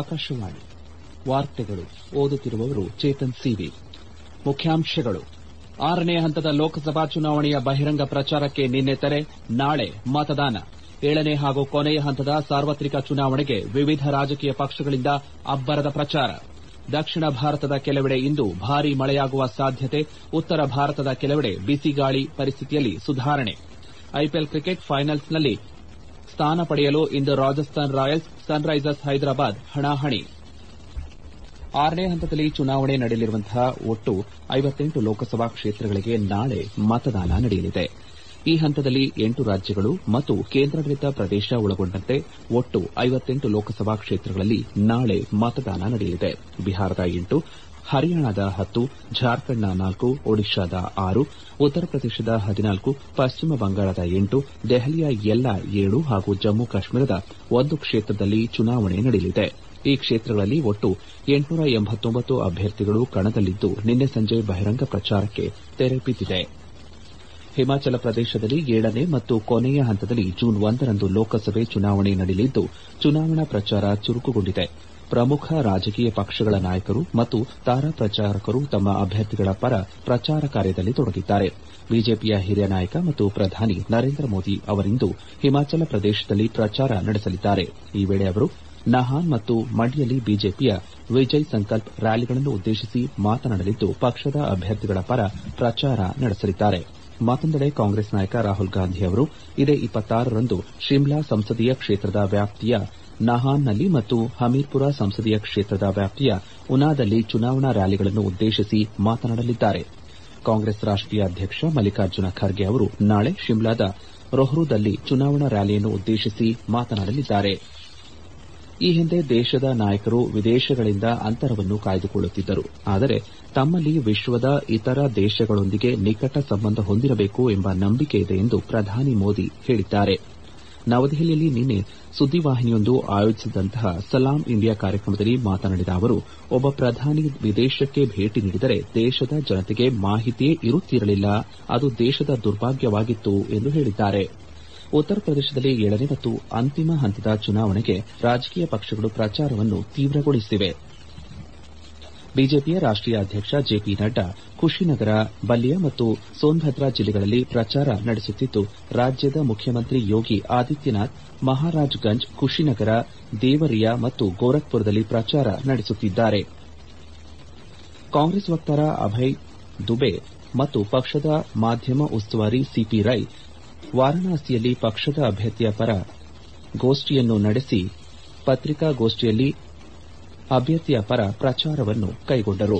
ಆಕಾಶವಾಣಿ ವಾರ್ತೆಗಳು ಓದುತ್ತಿರುವವರು ಚೇತನ್ ಸಿವಿ ಮುಖ್ಯಾಂಶಗಳು ಆರನೇ ಹಂತದ ಲೋಕಸಭಾ ಚುನಾವಣೆಯ ಬಹಿರಂಗ ಪ್ರಚಾರಕ್ಕೆ ನಿನ್ನೆ ತೆರೆ ನಾಳೆ ಮತದಾನ ಏಳನೇ ಹಾಗೂ ಕೊನೆಯ ಹಂತದ ಸಾರ್ವತ್ರಿಕ ಚುನಾವಣೆಗೆ ವಿವಿಧ ರಾಜಕೀಯ ಪಕ್ಷಗಳಿಂದ ಅಬ್ಬರದ ಪ್ರಚಾರ ದಕ್ಷಿಣ ಭಾರತದ ಕೆಲವೆಡೆ ಇಂದು ಭಾರೀ ಮಳೆಯಾಗುವ ಸಾಧ್ಯತೆ ಉತ್ತರ ಭಾರತದ ಕೆಲವೆಡೆ ಬಿಸಿಗಾಳಿ ಪರಿಸ್ಥಿತಿಯಲ್ಲಿ ಸುಧಾರಣೆ ಐಪಿಎಲ್ ಕ್ರಿಕೆಟ್ ಫೈನಲ್ಸ್ನಲ್ಲಿ ಸ್ಥಾನ ಪಡೆಯಲು ಇಂದು ರಾಜಸ್ಥಾನ್ ರಾಯಲ್ಸ್ ಸನ್ರೈಸರ್ಸ್ ಹೈದರಾಬಾದ್ ಹಣಾಹಣಿ ಆರನೇ ಹಂತದಲ್ಲಿ ಚುನಾವಣೆ ನಡೆಯಲಿರುವಂತಹ ಒಟ್ಟು ಐವತ್ತೆಂಟು ಲೋಕಸಭಾ ಕ್ಷೇತ್ರಗಳಿಗೆ ನಾಳೆ ಮತದಾನ ನಡೆಯಲಿದೆ ಈ ಹಂತದಲ್ಲಿ ಎಂಟು ರಾಜ್ಯಗಳು ಮತ್ತು ಕೇಂದ್ರಾಡಳಿತ ಪ್ರದೇಶ ಒಳಗೊಂಡಂತೆ ಒಟ್ಟು ಐವತ್ತೆಂಟು ಲೋಕಸಭಾ ಕ್ಷೇತ್ರಗಳಲ್ಲಿ ನಾಳೆ ಮತದಾನ ನಡೆಯಲಿದೆ ಬಿಹಾರದ ಎಂಟು ಹರಿಯಾಣದ ಹತ್ತು ಜಾರ್ಖಂಡ್ನ ನಾಲ್ಕು ಒಡಿಶಾದ ಆರು ಉತ್ತರ ಪ್ರದೇಶದ ಹದಿನಾಲ್ಕು ಪಶ್ಚಿಮ ಬಂಗಾಳದ ಎಂಟು ದೆಹಲಿಯ ಎಲ್ಲಾ ಏಳು ಹಾಗೂ ಜಮ್ಮು ಕಾಶ್ಮೀರದ ಒಂದು ಕ್ಷೇತ್ರದಲ್ಲಿ ಚುನಾವಣೆ ನಡೆಯಲಿದೆ ಈ ಕ್ಷೇತ್ರಗಳಲ್ಲಿ ಒಟ್ಟು ಎಂಟುನೂರ ಎಂಬತ್ತೊಂಬತ್ತು ಅಭ್ಯರ್ಥಿಗಳು ಕಣದಲ್ಲಿದ್ದು ನಿನ್ನೆ ಸಂಜೆ ಬಹಿರಂಗ ಪ್ರಚಾರಕ್ಕೆ ತೆರೆ ಬಿದ್ದಿದೆ ಹಿಮಾಚಲ ಪ್ರದೇಶದಲ್ಲಿ ಏಳನೇ ಮತ್ತು ಕೊನೆಯ ಹಂತದಲ್ಲಿ ಜೂನ್ ಒಂದರಂದು ಲೋಕಸಭೆ ಚುನಾವಣೆ ನಡೆಯಲಿದ್ದು ಚುನಾವಣಾ ಪ್ರಚಾರ ಚುರುಕುಗೊಂಡಿದೆ ಪ್ರಮುಖ ರಾಜಕೀಯ ಪಕ್ಷಗಳ ನಾಯಕರು ಮತ್ತು ತಾರಾ ಪ್ರಚಾರಕರು ತಮ್ಮ ಅಭ್ಯರ್ಥಿಗಳ ಪರ ಪ್ರಚಾರ ಕಾರ್ಯದಲ್ಲಿ ತೊಡಗಿದ್ದಾರೆ ಬಿಜೆಪಿಯ ಹಿರಿಯ ನಾಯಕ ಮತ್ತು ಪ್ರಧಾನಿ ನರೇಂದ್ರ ಮೋದಿ ಅವರಿಂದು ಹಿಮಾಚಲ ಪ್ರದೇಶದಲ್ಲಿ ಪ್ರಚಾರ ನಡೆಸಲಿದ್ದಾರೆ ಈ ವೇಳೆ ಅವರು ನಹಾನ್ ಮತ್ತು ಮಂಡಿಯಲ್ಲಿ ಬಿಜೆಪಿಯ ವಿಜಯ್ ಸಂಕಲ್ಪ್ ರ್ಯಾಲಿಗಳನ್ನು ಉದ್ದೇಶಿಸಿ ಮಾತನಾಡಲಿದ್ದು ಪಕ್ಷದ ಅಭ್ಯರ್ಥಿಗಳ ಪರ ಪ್ರಚಾರ ನಡೆಸಲಿದ್ದಾರೆ ಮತ್ತೊಂದೆಡೆ ಕಾಂಗ್ರೆಸ್ ನಾಯಕ ರಾಹುಲ್ ಗಾಂಧಿ ಅವರು ಇದೇ ರಂದು ಶಿಮ್ಲಾ ಸಂಸದೀಯ ಕ್ಷೇತ್ರದ ವ್ಯಾಪ್ತಿಯ ನಹಾನ್ನಲ್ಲಿ ಮತ್ತು ಹಮೀರ್ಪುರ ಸಂಸದೀಯ ಕ್ಷೇತ್ರದ ವ್ಯಾಪ್ತಿಯ ಉನಾದಲ್ಲಿ ಚುನಾವಣಾ ರ್ಯಾಲಿಗಳನ್ನು ಉದ್ದೇಶಿಸಿ ಮಾತನಾಡಲಿದ್ದಾರೆ ಕಾಂಗ್ರೆಸ್ ರಾಷ್ಟೀಯ ಅಧ್ಯಕ್ಷ ಮಲ್ಲಿಕಾರ್ಜುನ ಖರ್ಗೆ ಅವರು ನಾಳೆ ಶಿಮ್ಲಾದ ರೊಹ್ರುದಲ್ಲಿ ಚುನಾವಣಾ ರ್ಯಾಲಿಯನ್ನು ಉದ್ದೇಶಿಸಿ ಮಾತನಾಡಲಿದ್ದಾರೆ ಈ ಹಿಂದೆ ದೇಶದ ನಾಯಕರು ವಿದೇಶಗಳಿಂದ ಅಂತರವನ್ನು ಕಾಯ್ದುಕೊಳ್ಳುತ್ತಿದ್ದರು ಆದರೆ ತಮ್ಮಲ್ಲಿ ವಿಶ್ವದ ಇತರ ದೇಶಗಳೊಂದಿಗೆ ನಿಕಟ ಸಂಬಂಧ ಹೊಂದಿರಬೇಕು ಎಂಬ ನಂಬಿಕೆ ಇದೆ ಎಂದು ಪ್ರಧಾನಿ ಮೋದಿ ಹೇಳಿದ್ದಾರೆ ನವದೆಹಲಿಯಲ್ಲಿ ನಿನ್ನೆ ಸುದ್ದಿವಾಹಿನಿಯೊಂದು ಆಯೋಜಿಸಿದಂತಹ ಸಲಾಂ ಇಂಡಿಯಾ ಕಾರ್ಯಕ್ರಮದಲ್ಲಿ ಮಾತನಾಡಿದ ಅವರು ಒಬ್ಬ ಪ್ರಧಾನಿ ವಿದೇಶಕ್ಕೆ ಭೇಟಿ ನೀಡಿದರೆ ದೇಶದ ಜನತೆಗೆ ಮಾಹಿತಿಯೇ ಇರುತ್ತಿರಲಿಲ್ಲ ಅದು ದೇಶದ ದುರ್ಭಾಗ್ಯವಾಗಿತ್ತು ಎಂದು ಹೇಳಿದ್ದಾರೆ ಉತ್ತರ ಪ್ರದೇಶದಲ್ಲಿ ಏಳನೇ ಮತ್ತು ಅಂತಿಮ ಹಂತದ ಚುನಾವಣೆಗೆ ರಾಜಕೀಯ ಪಕ್ಷಗಳು ಪ್ರಚಾರವನ್ನು ತೀವ್ರಗೊಳಿಸಿವೆ ಬಿಜೆಪಿಯ ರಾಷ್ಟೀಯ ಅಧ್ಯಕ್ಷ ಜೆಪಿ ನಡ್ಡಾ ಕುಶಿನಗರ ಬಲ್ಲಿಯಾ ಮತ್ತು ಸೋನ್ಭದ್ರಾ ಜಿಲ್ಲೆಗಳಲ್ಲಿ ಪ್ರಚಾರ ನಡೆಸುತ್ತಿದ್ದು ರಾಜ್ಯದ ಮುಖ್ಯಮಂತ್ರಿ ಯೋಗಿ ಆದಿತ್ಯನಾಥ್ ಮಹಾರಾಜ್ಗಂಜ್ ಕುಶಿನಗರ ದೇವರಿಯಾ ಮತ್ತು ಗೋರಖ್ಪುರದಲ್ಲಿ ಪ್ರಚಾರ ನಡೆಸುತ್ತಿದ್ದಾರೆ ಕಾಂಗ್ರೆಸ್ ವಕ್ತಾರ ಅಭಯ್ ದುಬೆ ಮತ್ತು ಪಕ್ಷದ ಮಾಧ್ಯಮ ಉಸ್ತುವಾರಿ ಸಿಪಿ ರೈ ವಾರಾಣಸಿಯಲ್ಲಿ ಪಕ್ಷದ ಅಭ್ಯರ್ಥಿಯ ಪರ ಗೋಷ್ಠಿಯನ್ನು ನಡೆಸಿ ಪತ್ರಿಕಾಗೋಷ್ಠಿಯಲ್ಲಿ ಅಭ್ಯರ್ಥಿಯ ಪರ ಪ್ರಚಾರವನ್ನು ಕೈಗೊಂಡರು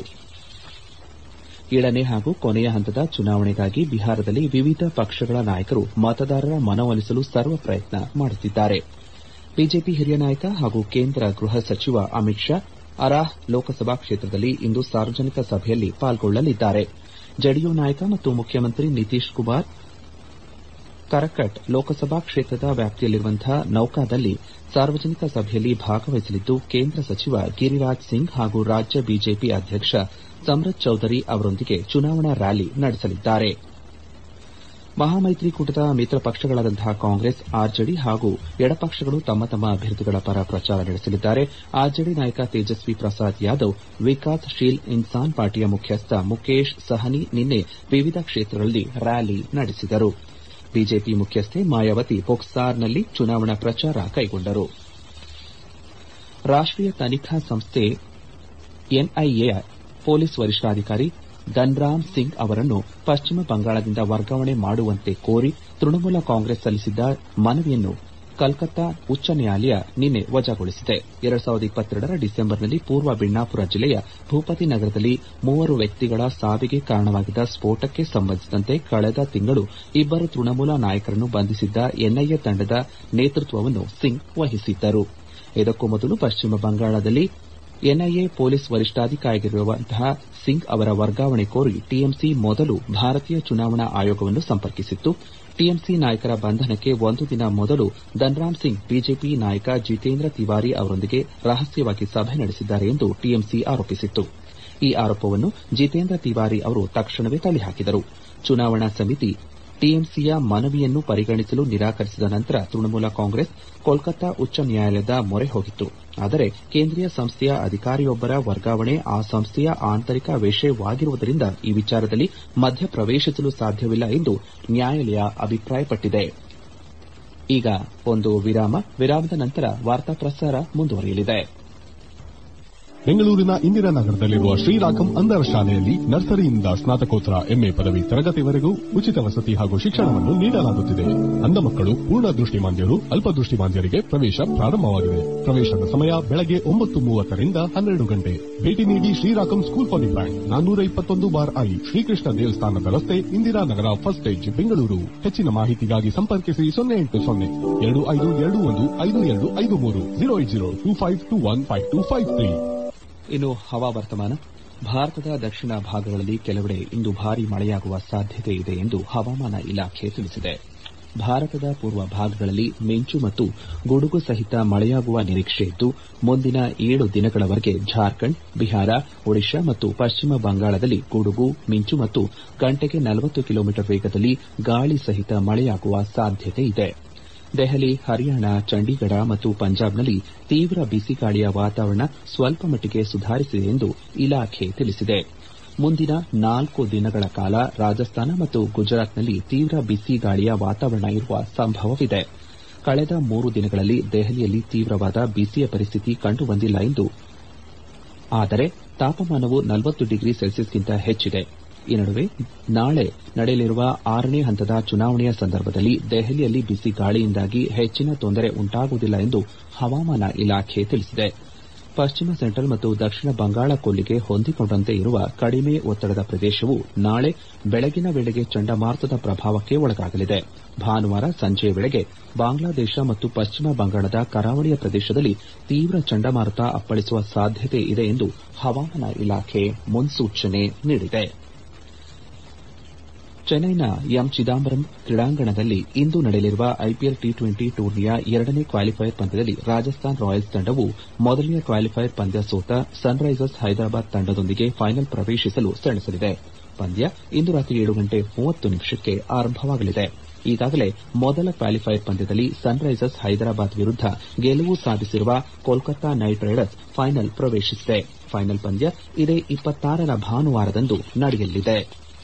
ಏಳನೇ ಹಾಗೂ ಕೊನೆಯ ಹಂತದ ಚುನಾವಣೆಗಾಗಿ ಬಿಹಾರದಲ್ಲಿ ವಿವಿಧ ಪಕ್ಷಗಳ ನಾಯಕರು ಮತದಾರರ ಮನವೊಲಿಸಲು ಸರ್ವ ಪ್ರಯತ್ನ ಮಾಡುತ್ತಿದ್ದಾರೆ ಬಿಜೆಪಿ ಹಿರಿಯ ನಾಯಕ ಹಾಗೂ ಕೇಂದ್ರ ಗೃಹ ಸಚಿವ ಅಮಿತ್ ಶಾ ಅರಾಹ್ ಲೋಕಸಭಾ ಕ್ಷೇತ್ರದಲ್ಲಿ ಇಂದು ಸಾರ್ವಜನಿಕ ಸಭೆಯಲ್ಲಿ ಪಾಲ್ಗೊಳ್ಳಲಿದ್ದಾರೆ ಜೆಡಿಯು ನಾಯಕ ಮತ್ತು ಮುಖ್ಯಮಂತ್ರಿ ನಿತೀಶ್ ಕುಮಾರ್ ಕರಕಟ್ ಲೋಕಸಭಾ ಕ್ಷೇತ್ರದ ವ್ಯಾಪ್ತಿಯಲ್ಲಿರುವಂತಹ ನೌಕಾದಲ್ಲಿ ಸಾರ್ವಜನಿಕ ಸಭೆಯಲ್ಲಿ ಭಾಗವಹಿಸಲಿದ್ದು ಕೇಂದ್ರ ಸಚಿವ ಗಿರಿರಾಜ್ ಸಿಂಗ್ ಹಾಗೂ ರಾಜ್ಯ ಬಿಜೆಪಿ ಅಧ್ಯಕ್ಷ ಸಮ್ರತ್ ಚೌಧರಿ ಅವರೊಂದಿಗೆ ಚುನಾವಣಾ ರ್ಯಾಲಿ ನಡೆಸಲಿದ್ದಾರೆ ಮಹಾಮೈತ್ರಿಕೂಟದ ಮಿತ್ರ ಪಕ್ಷಗಳಾದಂತಹ ಕಾಂಗ್ರೆಸ್ ಆರ್ಜೆಡಿ ಹಾಗೂ ಎಡಪಕ್ಷಗಳು ತಮ್ಮ ತಮ್ಮ ಅಭ್ಯರ್ಥಿಗಳ ಪರ ಪ್ರಚಾರ ನಡೆಸಲಿದ್ದಾರೆ ಆರ್ಜೆಡಿ ನಾಯಕ ತೇಜಸ್ವಿ ಪ್ರಸಾದ್ ಯಾದವ್ ವಿಕಾಸ್ ಶೀಲ್ ಇನ್ಸಾನ್ ಪಾರ್ಟಿಯ ಮುಖ್ಯಸ್ಥ ಮುಕೇಶ್ ಸಹನಿ ನಿನ್ನೆ ವಿವಿಧ ಕ್ಷೇತ್ರಗಳಲ್ಲಿ ರ್ಯಾಲಿ ನಡೆಸಿದರು ಬಿಜೆಪಿ ಮುಖ್ಯಸ್ಥೆ ಮಾಯಾವತಿ ಬೊಕ್ಸಾರ್ನಲ್ಲಿ ಚುನಾವಣಾ ಪ್ರಚಾರ ಕೈಗೊಂಡರು ರಾಷ್ಟೀಯ ತನಿಖಾ ಸಂಸ್ಥೆ ಎನ್ಐಎ ಪೊಲೀಸ್ ವರಿಷ್ಠಾಧಿಕಾರಿ ಧನ್ರಾಮ್ ಸಿಂಗ್ ಅವರನ್ನು ಪಶ್ಚಿಮ ಬಂಗಾಳದಿಂದ ವರ್ಗಾವಣೆ ಮಾಡುವಂತೆ ಕೋರಿ ತೃಣಮೂಲ ಕಾಂಗ್ರೆಸ್ ಸಲ್ಲಿಸಿದ್ದ ಮನವಿಯನ್ನು ಕಲ್ಕತ್ತಾ ಉಚ್ಚ ನ್ಯಾಯಾಲಯ ನಿನ್ನೆ ವಜಾಗೊಳಿಸಿದೆ ರ ಡಿಸೆಂಬರ್ನಲ್ಲಿ ಪೂರ್ವ ಬಿಣ್ಣಾಪುರ ಜಿಲ್ಲೆಯ ಭೂಪತಿ ನಗರದಲ್ಲಿ ಮೂವರು ವ್ಯಕ್ತಿಗಳ ಸಾವಿಗೆ ಕಾರಣವಾಗಿದ್ದ ಸ್ಫೋಟಕ್ಕೆ ಸಂಬಂಧಿಸಿದಂತೆ ಕಳೆದ ತಿಂಗಳು ಇಬ್ಬರು ತೃಣಮೂಲ ನಾಯಕರನ್ನು ಬಂಧಿಸಿದ್ದ ಎನ್ಐಎ ತಂಡದ ನೇತೃತ್ವವನ್ನು ಸಿಂಗ್ ವಹಿಸಿದ್ದರು ಇದಕ್ಕೂ ಮೊದಲು ಪಶ್ಚಿಮ ಬಂಗಾಳದಲ್ಲಿ ಎನ್ಐಎ ಪೊಲೀಸ್ ವರಿಷ್ಠಾಧಿಕಾರಿಯಾಗಿರುವಂತಹ ಸಿಂಗ್ ಅವರ ವರ್ಗಾವಣೆ ಕೋರಿ ಟಿಎಂಸಿ ಮೊದಲು ಭಾರತೀಯ ಚುನಾವಣಾ ಆಯೋಗವನ್ನು ಸಂಪರ್ಕಿಸಿತ್ತು ಟಿಎಂಸಿ ನಾಯಕರ ಬಂಧನಕ್ಕೆ ಒಂದು ದಿನ ಮೊದಲು ಧನ್ರಾಮ್ ಸಿಂಗ್ ಬಿಜೆಪಿ ನಾಯಕ ಜಿತೇಂದ್ರ ತಿವಾರಿ ಅವರೊಂದಿಗೆ ರಹಸ್ಯವಾಗಿ ಸಭೆ ನಡೆಸಿದ್ದಾರೆ ಎಂದು ಟಿಎಂಸಿ ಆರೋಪಿಸಿತ್ತು ಈ ಆರೋಪವನ್ನು ಜಿತೇಂದ್ರ ತಿವಾರಿ ಅವರು ತಕ್ಷಣವೇ ತಳ್ಳಿಹಾಕಿದರು ಚುನಾವಣಾ ಸಮಿತಿ ಟಿಎಂಸಿಯ ಮನವಿಯನ್ನು ಪರಿಗಣಿಸಲು ನಿರಾಕರಿಸಿದ ನಂತರ ತೃಣಮೂಲ ಕಾಂಗ್ರೆಸ್ ಕೋಲ್ಕತ್ತಾ ಉಚ್ಚ ನ್ಯಾಯಾಲಯದ ಮೊರೆ ಹೋಗಿತ್ತು ಆದರೆ ಕೇಂದ್ರೀಯ ಸಂಸ್ಥೆಯ ಅಧಿಕಾರಿಯೊಬ್ಬರ ವರ್ಗಾವಣೆ ಆ ಸಂಸ್ಥೆಯ ಆಂತರಿಕ ವಿಷಯವಾಗಿರುವುದರಿಂದ ಈ ವಿಚಾರದಲ್ಲಿ ಮಧ್ಯಪ್ರವೇಶಿಸಲು ಸಾಧ್ಯವಿಲ್ಲ ಎಂದು ನ್ಯಾಯಾಲಯ ಅಭಿಪ್ರಾಯಪಟ್ಟಿದೆ ಈಗ ಒಂದು ವಿರಾಮ ವಿರಾಮದ ನಂತರ ವಾರ್ತಾ ಪ್ರಸಾರ ಮುಂದುವರಿಯಲಿದೆ ಬೆಂಗಳೂರಿನ ಇಂದಿರಾನಗರದಲ್ಲಿರುವ ಶ್ರೀರಾಕಂ ಅಂಧರ ಶಾಲೆಯಲ್ಲಿ ನರ್ಸರಿಯಿಂದ ಸ್ನಾತಕೋತ್ತರ ಎಂಎ ಪದವಿ ತರಗತಿವರೆಗೂ ಉಚಿತ ವಸತಿ ಹಾಗೂ ಶಿಕ್ಷಣವನ್ನು ನೀಡಲಾಗುತ್ತಿದೆ ಅಂಧ ಮಕ್ಕಳು ಪೂರ್ಣ ದೃಷ್ಟಿಮಾಂದ್ಯರು ಅಲ್ಪದೃಷ್ಟಿಮಾಂದ್ಯರಿಗೆ ಪ್ರವೇಶ ಪ್ರಾರಂಭವಾಗಿದೆ ಪ್ರವೇಶದ ಸಮಯ ಬೆಳಗ್ಗೆ ಒಂಬತ್ತು ಮೂವತ್ತರಿಂದ ಹನ್ನೆರಡು ಗಂಟೆ ಭೇಟಿ ನೀಡಿ ಶ್ರೀರಾಕಂ ಸ್ಕೂಲ್ ಫಾರ್ ದಿ ಬ್ಯಾಂಕ್ ನಾನ್ನೂರ ಇಪ್ಪತ್ತೊಂದು ಬಾರ್ ಐ ಶ್ರೀಕೃಷ್ಣ ದೇವಸ್ಥಾನದ ರಸ್ತೆ ಇಂದಿರಾನಗರ ಫಸ್ಟ್ ಸ್ಟೇಜ್ ಬೆಂಗಳೂರು ಹೆಚ್ಚಿನ ಮಾಹಿತಿಗಾಗಿ ಸಂಪರ್ಕಿಸಿ ಸೊನ್ನೆ ಎಂಟು ಸೊನ್ನೆ ಎರಡು ಐದು ಎರಡು ಒಂದು ಐದು ಎರಡು ಐದು ಮೂರು zero eight zero two five two one five two five three ಇನ್ನು ಹವಾವರ್ತಮಾನ ಭಾರತದ ದಕ್ಷಿಣ ಭಾಗಗಳಲ್ಲಿ ಕೆಲವೆಡೆ ಇಂದು ಭಾರೀ ಮಳೆಯಾಗುವ ಸಾಧ್ಯತೆ ಇದೆ ಎಂದು ಹವಾಮಾನ ಇಲಾಖೆ ತಿಳಿಸಿದೆ ಭಾರತದ ಪೂರ್ವ ಭಾಗಗಳಲ್ಲಿ ಮಿಂಚು ಮತ್ತು ಗುಡುಗು ಸಹಿತ ಮಳೆಯಾಗುವ ನಿರೀಕ್ಷೆ ಇದ್ದು ಮುಂದಿನ ಏಳು ದಿನಗಳವರೆಗೆ ಜಾರ್ಖಂಡ್ ಬಿಹಾರ ಒಡಿಶಾ ಮತ್ತು ಪಶ್ಚಿಮ ಬಂಗಾಳದಲ್ಲಿ ಗುಡುಗು ಮಿಂಚು ಮತ್ತು ಗಂಟೆಗೆ ನಲವತ್ತು ಕಿಲೋಮೀಟರ್ ವೇಗದಲ್ಲಿ ಗಾಳಿ ಸಹಿತ ಮಳೆಯಾಗುವ ಸಾಧ್ಯತೆ ಇದೆ ದೆಹಲಿ ಹರಿಯಾಣ ಚಂಡೀಗಢ ಮತ್ತು ಪಂಜಾಬ್ನಲ್ಲಿ ತೀವ್ರ ಬಿಸಿಗಾಳಿಯ ವಾತಾವರಣ ಸ್ವಲ್ಪ ಮಟ್ಟಿಗೆ ಸುಧಾರಿಸಿದೆ ಎಂದು ಇಲಾಖೆ ತಿಳಿಸಿದೆ ಮುಂದಿನ ನಾಲ್ಕು ದಿನಗಳ ಕಾಲ ರಾಜಸ್ಥಾನ ಮತ್ತು ಗುಜರಾತ್ನಲ್ಲಿ ತೀವ್ರ ಬಿಸಿಗಾಳಿಯ ವಾತಾವರಣ ಇರುವ ಸಂಭವವಿದೆ ಕಳೆದ ಮೂರು ದಿನಗಳಲ್ಲಿ ದೆಹಲಿಯಲ್ಲಿ ತೀವ್ರವಾದ ಬಿಸಿಯ ಪರಿಸ್ಥಿತಿ ಕಂಡುಬಂದಿಲ್ಲ ಎಂದು ಆದರೆ ತಾಪಮಾನವು ನಲವತ್ತು ಡಿಗ್ರಿ ಸೆಲ್ಸಿಯಸ್ಗಿಂತ ಹೆಚ್ಚಿದೆ ಈ ನಡುವೆ ನಾಳೆ ನಡೆಯಲಿರುವ ಆರನೇ ಹಂತದ ಚುನಾವಣೆಯ ಸಂದರ್ಭದಲ್ಲಿ ದೆಹಲಿಯಲ್ಲಿ ಬಿಸಿ ಗಾಳಿಯಿಂದಾಗಿ ಹೆಚ್ಚಿನ ತೊಂದರೆ ಉಂಟಾಗುವುದಿಲ್ಲ ಎಂದು ಹವಾಮಾನ ಇಲಾಖೆ ತಿಳಿಸಿದೆ ಪಶ್ಚಿಮ ಸೆಂಟ್ರಲ್ ಮತ್ತು ದಕ್ಷಿಣ ಬಂಗಾಳ ಕೊಲ್ಲಿಗೆ ಹೊಂದಿಕೊಂಡಂತೆ ಇರುವ ಕಡಿಮೆ ಒತ್ತಡದ ಪ್ರದೇಶವು ನಾಳೆ ಬೆಳಗಿನ ವೇಳೆಗೆ ಚಂಡಮಾರುತದ ಪ್ರಭಾವಕ್ಕೆ ಒಳಗಾಗಲಿದೆ ಭಾನುವಾರ ಸಂಜೆಯ ವೇಳೆಗೆ ಬಾಂಗ್ಲಾದೇಶ ಮತ್ತು ಪಶ್ಚಿಮ ಬಂಗಾಳದ ಕರಾವಳಿಯ ಪ್ರದೇಶದಲ್ಲಿ ತೀವ್ರ ಚಂಡಮಾರುತ ಅಪ್ಪಳಿಸುವ ಸಾಧ್ಯತೆ ಇದೆ ಎಂದು ಹವಾಮಾನ ಇಲಾಖೆ ಮುನ್ಸೂಚನೆ ನೀಡಿದೆ ಚೆನ್ನೈನ ಎಂ ಚಿದಂಬರಂ ಕ್ರೀಡಾಂಗಣದಲ್ಲಿ ಇಂದು ನಡೆಯಲಿರುವ ಐಪಿಎಲ್ ಟಿ ಟ್ವೆಂಟಿ ಟೂರ್ನಿಯ ಎರಡನೇ ಕ್ವಾಲಿಫೈಯರ್ ಪಂದ್ಯದಲ್ಲಿ ರಾಜಸ್ಥಾನ್ ರಾಯಲ್ಸ್ ತಂಡವು ಮೊದಲನೇ ಕ್ವಾಲಿಫೈಯರ್ ಪಂದ್ಯ ಸೋತ ಸನ್ರೈಸರ್ಸ್ ಹೈದರಾಬಾದ್ ತಂಡದೊಂದಿಗೆ ಫೈನಲ್ ಪ್ರವೇಶಿಸಲು ಸೆಣಸಲಿದೆ ಪಂದ್ಯ ಇಂದು ರಾತ್ರಿ ಏಳು ಗಂಟೆ ಮೂವತ್ತು ನಿಮಿಷಕ್ಕೆ ಆರಂಭವಾಗಲಿದೆ ಈಗಾಗಲೇ ಮೊದಲ ಕ್ವಾಲಿಫೈಯರ್ ಪಂದ್ಯದಲ್ಲಿ ಸನ್ರೈಸರ್ಸ್ ಹೈದರಾಬಾದ್ ವಿರುದ್ಧ ಗೆಲುವು ಸಾಧಿಸಿರುವ ಕೋಲ್ಕತ್ತಾ ನೈಟ್ ರೈಡರ್ಸ್ ಫೈನಲ್ ಪ್ರವೇಶಿಸಿದೆ ಫೈನಲ್ ಪಂದ್ಯ ಇದೇ ಇಪ್ಪತ್ತಾರರ ಭಾನುವಾರದಂದು ನಡೆಯಲಿದೆ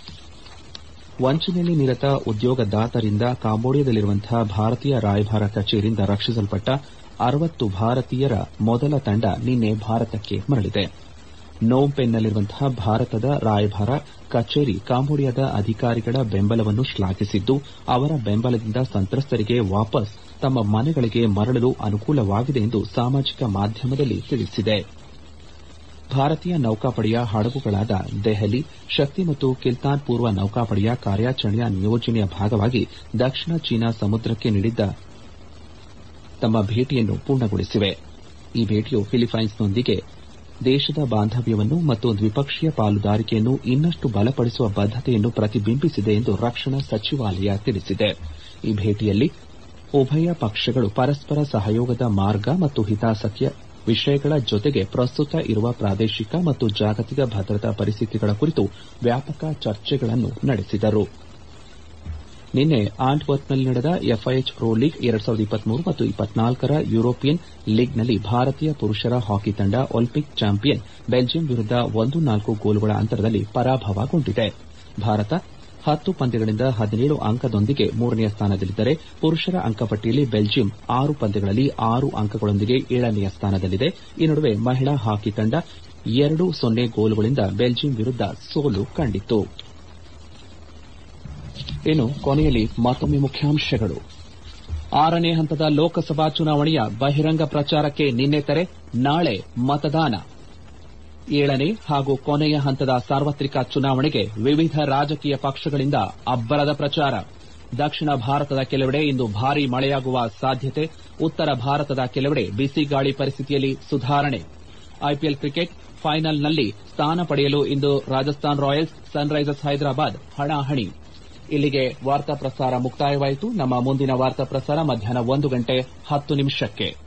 ವಂಚನೆಯಲ್ಲಿ ನಿರತ ಉದ್ಯೋಗದಾತರಿಂದ ಕಾಂಬೋಡಿಯಾದಲ್ಲಿರುವಂತಹ ಭಾರತೀಯ ರಾಯಭಾರ ಕಚೇರಿಯಿಂದ ರಕ್ಷಿಸಲ್ಪಟ್ಟ ಅರವತ್ತು ಭಾರತೀಯರ ಮೊದಲ ತಂಡ ನಿನ್ನೆ ಭಾರತಕ್ಕೆ ಮರಳಿದೆ ನೋಂಪೆನ್ನಲ್ಲಿರುವಂತಹ ಭಾರತದ ರಾಯಭಾರ ಕಚೇರಿ ಕಾಂಬೋಡಿಯಾದ ಅಧಿಕಾರಿಗಳ ಬೆಂಬಲವನ್ನು ಶ್ಲಾಘಿಸಿದ್ದು ಅವರ ಬೆಂಬಲದಿಂದ ಸಂತ್ರಸ್ತರಿಗೆ ವಾಪಸ್ ತಮ್ಮ ಮನೆಗಳಿಗೆ ಮರಳಲು ಅನುಕೂಲವಾಗಿದೆ ಎಂದು ಸಾಮಾಜಿಕ ಮಾಧ್ಯಮದಲ್ಲಿ ತಿಳಿಸಿದೆ ಭಾರತೀಯ ನೌಕಾಪಡೆಯ ಹಡಗುಗಳಾದ ದೆಹಲಿ ಶಕ್ತಿ ಮತ್ತು ಕಿಲ್ತಾನ್ ಪೂರ್ವ ನೌಕಾಪಡೆಯ ಕಾರ್ಯಾಚರಣೆಯ ನಿಯೋಜನೆಯ ಭಾಗವಾಗಿ ದಕ್ಷಿಣ ಚೀನಾ ಸಮುದ್ರಕ್ಕೆ ನೀಡಿದ್ದ ತಮ್ಮ ಭೇಟಿಯನ್ನು ಪೂರ್ಣಗೊಳಿಸಿವೆ ಈ ಭೇಟಿಯು ಫಿಲಿಪೈನ್ಸ್ನೊಂದಿಗೆ ದೇಶದ ಬಾಂಧವ್ಯವನ್ನು ಮತ್ತು ದ್ವಿಪಕ್ಷೀಯ ಪಾಲುದಾರಿಕೆಯನ್ನು ಇನ್ನಷ್ಟು ಬಲಪಡಿಸುವ ಬದ್ದತೆಯನ್ನು ಪ್ರತಿಬಿಂಬಿಸಿದೆ ಎಂದು ರಕ್ಷಣಾ ಸಚಿವಾಲಯ ತಿಳಿಸಿದೆ ಈ ಭೇಟಿಯಲ್ಲಿ ಉಭಯ ಪಕ್ಷಗಳು ಪರಸ್ಪರ ಸಹಯೋಗದ ಮಾರ್ಗ ಮತ್ತು ಹಿತಾಸಕ್ತಿಯ ವಿಷಯಗಳ ಜೊತೆಗೆ ಪ್ರಸ್ತುತ ಇರುವ ಪ್ರಾದೇಶಿಕ ಮತ್ತು ಜಾಗತಿಕ ಭದ್ರತಾ ಪರಿಸ್ಥಿತಿಗಳ ಕುರಿತು ವ್ಯಾಪಕ ಚರ್ಚೆಗಳನ್ನು ನಡೆಸಿದರು ನಿನ್ನೆ ಆಂಟ್ವರ್ಪ್ನಲ್ಲಿ ನಡೆದ ಎಫ್ಐಎಚ್ ಪ್ರೊ ಲೀಗ್ ಎರಡ್ ಸಾವಿರದ ಇಪ್ಪತ್ಮೂರು ಮತ್ತು ಇಪ್ಪತ್ನಾಲ್ಕರ ಯುರೋಪಿಯನ್ ಲೀಗ್ನಲ್ಲಿ ಭಾರತೀಯ ಪುರುಷರ ಹಾಕಿ ತಂಡ ಒಲಿಂಪಿಕ್ ಚಾಂಪಿಯನ್ ಬೆಲ್ಜಿಯಂ ವಿರುದ್ಧ ಒಂದು ನಾಲ್ಕು ಗೋಲುಗಳ ಅಂತರದಲ್ಲಿ ಪರಾಭವಗೊಂಡಿದೆ ಭಾರತ ಹತ್ತು ಪಂದ್ಯಗಳಿಂದ ಹದಿನೇಳು ಅಂಕದೊಂದಿಗೆ ಮೂರನೆಯ ಸ್ಥಾನದಲ್ಲಿದ್ದರೆ ಪುರುಷರ ಅಂಕಪಟ್ಟಿಯಲ್ಲಿ ಬೆಲ್ಜಿಯಂ ಆರು ಪಂದ್ಯಗಳಲ್ಲಿ ಆರು ಅಂಕಗಳೊಂದಿಗೆ ಏಳನೆಯ ಸ್ಥಾನದಲ್ಲಿದೆ ಈ ನಡುವೆ ಮಹಿಳಾ ಹಾಕಿ ತಂಡ ಎರಡು ಸೊನ್ನೆ ಗೋಲುಗಳಿಂದ ಬೆಲ್ಜಿಯಂ ವಿರುದ್ಧ ಸೋಲು ಕಂಡಿತು ಇನ್ನು ಕೊನೆಯಲ್ಲಿ ಮತ್ತೊಮ್ಮೆ ಮುಖ್ಯಾಂಶಗಳು ಆರನೇ ಹಂತದ ಲೋಕಸಭಾ ಚುನಾವಣೆಯ ಬಹಿರಂಗ ಪ್ರಚಾರಕ್ಕೆ ನಿನ್ನೆ ತೆರೆ ನಾಳೆ ಮತದಾನ ಏಳನೇ ಹಾಗೂ ಕೊನೆಯ ಹಂತದ ಸಾರ್ವತ್ರಿಕ ಚುನಾವಣೆಗೆ ವಿವಿಧ ರಾಜಕೀಯ ಪಕ್ಷಗಳಿಂದ ಅಬ್ಬರದ ಪ್ರಚಾರ ದಕ್ಷಿಣ ಭಾರತದ ಕೆಲವೆಡೆ ಇಂದು ಭಾರೀ ಮಳೆಯಾಗುವ ಸಾಧ್ಯತೆ ಉತ್ತರ ಭಾರತದ ಕೆಲವೆಡೆ ಬಿಸಿಗಾಳಿ ಪರಿಸ್ಥಿತಿಯಲ್ಲಿ ಸುಧಾರಣೆ ಐಪಿಎಲ್ ಕ್ರಿಕೆಟ್ ಫೈನಲ್ನಲ್ಲಿ ಸ್ಥಾನ ಪಡೆಯಲು ಇಂದು ರಾಜಸ್ಥಾನ್ ರಾಯಲ್ಸ್ ಸನ್ರೈಸರ್ಸ್ ಹೈದರಾಬಾದ್ ಹಣಾಹಣಿ ಇಲ್ಲಿಗೆ ವಾರ್ತಾ ಪ್ರಸಾರ ಮುಕ್ತಾಯವಾಯಿತು ನಮ್ಮ ಮುಂದಿನ ವಾರ್ತಾ ಪ್ರಸಾರ ಮಧ್ಯಾಹ್ನ ಒಂದು ಗಂಟೆ ಹತ್ತು ನಿಮಿಷಕ್ಕೆ